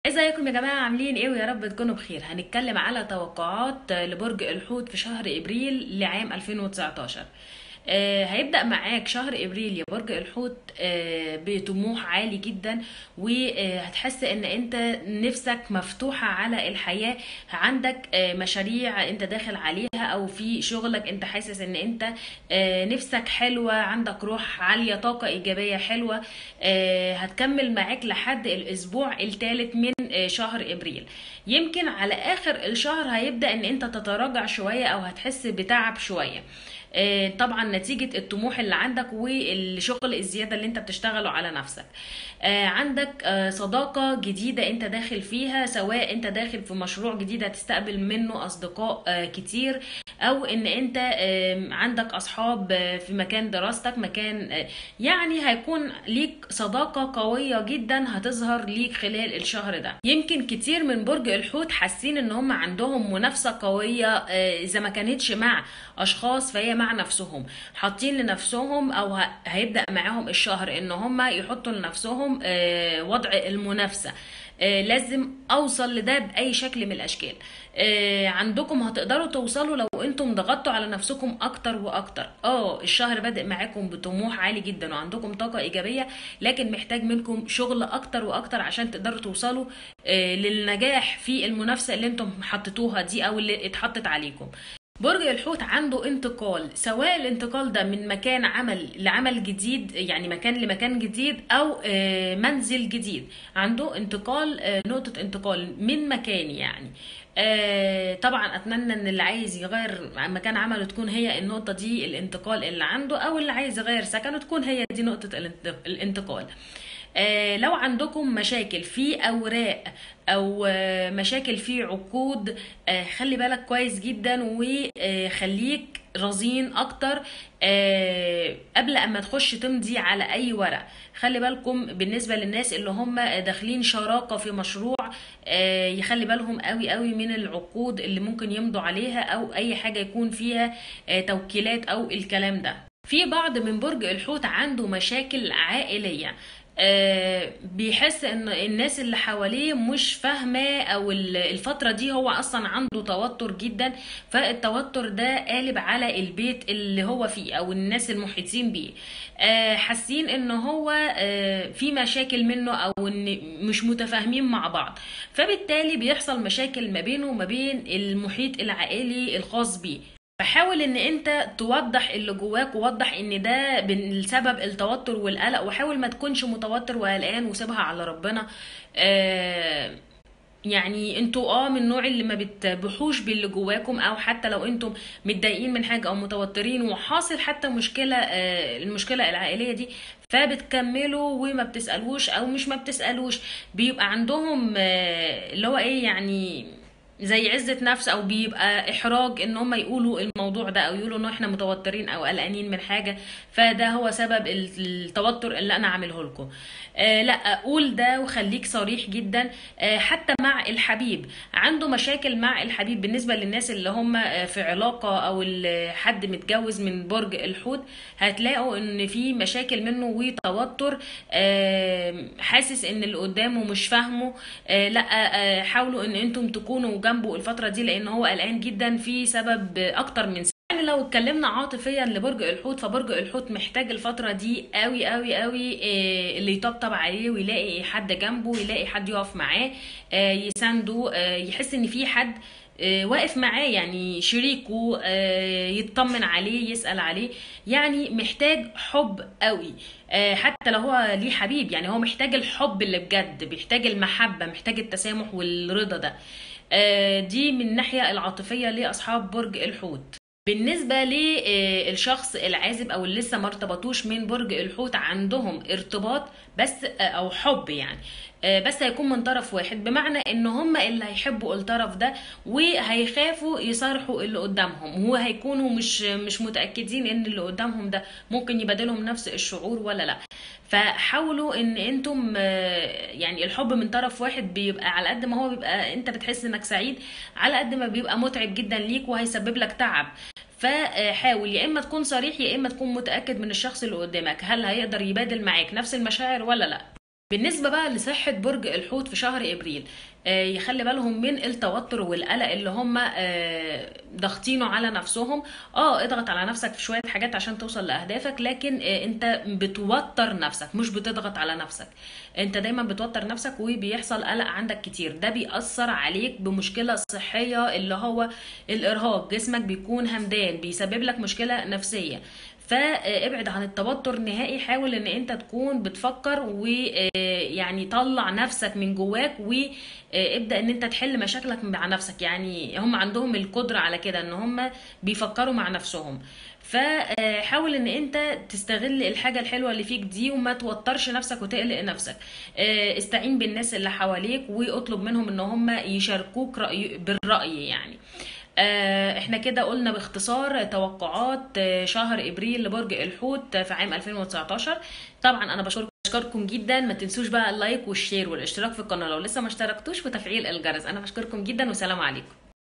ازيكم يا جماعة عاملين ايه ويا رب تكونوا بخير هنتكلم على توقعات لبرج الحوت في شهر ابريل لعام 2019 آه، هيبدأ معاك شهر ابريل يا برج الحوت آه، بطموح عالي جدا وهتحس ان انت نفسك مفتوحة على الحياة عندك آه، مشاريع انت داخل عليها او في شغلك انت حاسس ان انت آه، نفسك حلوة عندك روح عالية طاقة ايجابية حلوة آه، هتكمل معاك لحد الاسبوع الثالث من آه، شهر ابريل يمكن على اخر الشهر هيبدأ ان انت تتراجع شوية او هتحس بتعب شوية آه، طبعا نتيجة الطموح اللي عندك والشغل الزيادة اللي انت بتشتغله على نفسك آه، عندك آه، صداقة جديدة انت داخل فيها سواء انت داخل في مشروع جديد هتستقبل منه اصدقاء آه، كتير او ان انت آم، عندك اصحاب آه، في مكان دراستك مكان آه، يعني هيكون ليك صداقة قوية جدا هتظهر ليك خلال الشهر ده يمكن كتير من برج الحوت حاسين ان هم عندهم منافسة قوية آه، اذا ما كانتش مع اشخاص فهي مع نفسهم حاطين لنفسهم او ه- هيبدأ معاهم الشهر ان هم يحطوا لنفسهم آه، وضع المنافسة آه، لازم اوصل لده باي شكل من الاشكال آه، عندكم هتقدروا توصلوا لو انتم ضغطتوا على نفسكم اكتر واكتر اه الشهر بادئ معاكم بطموح عالي جدا وعندكم طاقة ايجابية لكن محتاج منكم شغل اكتر واكتر عشان تقدروا توصلوا آه، للنجاح في المنافسة اللي انتم حطيتوها دي او اللي اتحطت عليكم برج الحوت عنده انتقال سواء الانتقال ده من مكان عمل لعمل جديد يعني مكان لمكان جديد او آه، منزل جديد عنده انتقال آه، نقطة انتقال من مكان يعني آه، طبعا اتمنى ان اللي عايز يغير مكان عمله تكون هي النقطة دي الانتقال اللي عنده او اللي عايز يغير سكنه تكون هي دي نقطة الانت- الانتقال آه، لو عندكم مشاكل في اوراق او آه، مشاكل في عقود آه، خلي بالك كويس جدا وخليك رزين اكتر آه، قبل اما تخش تمضي على اي ورق خلي بالكم بالنسبة للناس اللي هم داخلين شراكة في مشروع آه، يخلي بالهم قوي قوي من العقود اللي ممكن يمضوا عليها او اي حاجة يكون فيها آه، توكيلات او الكلام ده في بعض من برج الحوت عنده مشاكل عائلية آه، بيحس ان الناس اللي حواليه مش فاهمة او ال- الفترة دي هو اصلا عنده توتر جدا فالتوتر ده قالب على البيت اللي هو فيه او الناس المحيطين بيه آه، حاسين ان هو آه، في مشاكل منه او ان مش متفاهمين مع بعض فبالتالي بيحصل مشاكل ما بينه وما بين المحيط العائلي الخاص بيه فحاول ان انت توضح اللي جواك ووضح ان ده بسبب التوتر والقلق وحاول ما تكونش متوتر وقلقان وسيبها على ربنا آه يعني انتوا اه من النوع اللي ما بتبحوش باللي جواكم او حتى لو انتم متضايقين من حاجه او متوترين وحاصل حتى مشكله آه المشكله العائليه دي فبتكملوا وما بتسالوش او مش ما بتسالوش بيبقى عندهم آه اللي هو ايه يعني زي عزة نفس او بيبقى احراج ان هم يقولوا الموضوع ده او يقولوا ان احنا متوترين او قلقانين من حاجة فده هو سبب التوتر اللي انا عامله لكم آه لا قول ده وخليك صريح جدا آه حتى مع الحبيب عنده مشاكل مع الحبيب بالنسبة للناس اللي هم آه، في علاقة او اللي حد متجوز من برج الحوت هتلاقوا ان في مشاكل منه وتوتر آه حاسس ان اللي قدامه مش فاهمه آه لا آه حاولوا ان انتم تكونوا جنبه الفترة دي لان هو قلقان جدا في سبب اكتر من يعني لو اتكلمنا عاطفيا لبرج الحوت فبرج الحوت محتاج الفترة دي قوي قوي قوي آه، اللي يطبطب عليه ويلاقي حد جنبه ويلاقي حد يقف معاه آه، يسانده آه، يحس ان في حد آه، واقف معاه يعني شريكه آه، يطمن عليه يسأل عليه يعني محتاج حب قوي آه، حتى لو هو ليه حبيب يعني هو محتاج الحب اللي بجد بيحتاج المحبة محتاج التسامح والرضا ده آه، دي من الناحية العاطفية لأصحاب برج الحوت بالنسبة للشخص العازب أو اللي لسه ما ارتبطوش من برج الحوت عندهم ارتباط بس أو حب يعني آه، بس هيكون من طرف واحد بمعنى ان هم اللي هيحبوا الطرف ده وهيخافوا يصارحوا اللي قدامهم وهيكونوا مش مش متأكدين ان اللي قدامهم ده ممكن يبادلهم نفس الشعور ولا لا فحاولوا ان انتم آه، يعني الحب من طرف واحد بيبقى على قد ما هو بيبقى انت بتحس انك سعيد على قد ما بيبقى متعب جدا ليك وهيسبب لك تعب فحاول يا اما تكون صريح يا اما تكون متأكد من الشخص اللي قدامك هل هيقدر يبادل معاك نفس المشاعر ولا لا بالنسبة بقى لصحة برج الحوت في شهر إبريل آه، يخلي بالهم من التوتر والقلق اللي هم آه، ضاغطينه على نفسهم اه اضغط على نفسك في شوية حاجات عشان توصل لأهدافك لكن آه، انت بتوتر نفسك مش بتضغط على نفسك انت دايما بتوتر نفسك وبيحصل قلق عندك كتير ده بيأثر عليك بمشكلة صحية اللي هو الإرهاق جسمك بيكون همدان بيسبب لك مشكلة نفسية فابعد عن التوتر نهائي حاول ان انت تكون بتفكر ويعني طلع نفسك من جواك وابدا ان انت تحل مشاكلك مع نفسك يعني هم عندهم القدرة على كده ان هم بيفكروا مع نفسهم فحاول ان انت تستغل الحاجة الحلوة اللي فيك دي وما توترش نفسك وتقلق نفسك آه، استعين بالناس اللي حواليك واطلب منهم ان هم يشاركوك رأي بالرأي يعني آه، احنا كده قلنا باختصار توقعات آه، شهر ابريل لبرج الحوت في عام 2019 طبعا انا بشكركم بشكركم جدا ما تنسوش بقى اللايك والشير والاشتراك في القناه لو لسه ما اشتركتوش وتفعيل الجرس انا بشكركم جدا وسلام عليكم